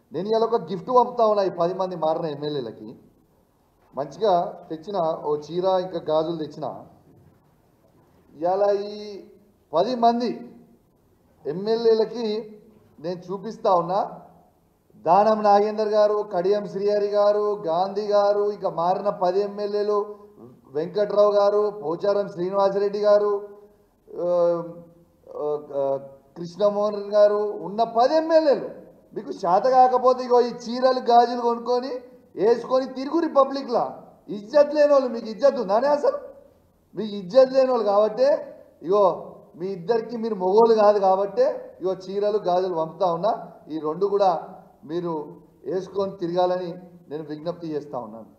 నేను ఇలా ఒక గిఫ్ట్ పంపుతా ఉన్నా ఈ పది మంది మారిన ఎమ్మెల్యేలకి మంచిగా తెచ్చిన ఓ చీర ఇంకా గాజులు తెచ్చిన ఇలా ఈ పది మంది ఎమ్మెల్యేలకి నేను చూపిస్తా ఉన్నా దానం నాగేందర్ గారు కడియం శ్రీహరి గారు గాంధీ గారు ఇక మారిన పది ఎమ్మెల్యేలు వెంకట్రావు గారు పోచారం శ్రీనివాసరెడ్డి గారు ఆ, ఆ, ఆ, కృష్ణమోహన్ గారు ఉన్న పది ఎమ్మెల్యేలు మీకు శాత కాకపోతే ఇగో ఈ చీరలు గాజులు కొనుక్కొని వేసుకొని తిరుగురి పబ్లిక్లా ఇజ్జత్ లేని వాళ్ళు మీకు ఇజ్జత్ ఉందానే అసలు మీకు ఇజ్జత్ లేని వాళ్ళు కాబట్టే ఇగో మీ ఇద్దరికి మీరు మొగోలు కాదు కాబట్టే ఇగో చీరలు గాజులు పంపుతా ఉన్నా ఈ రెండు కూడా మీరు వేసుకొని తిరగాలని నేను విజ్ఞప్తి చేస్తా ఉన్నాను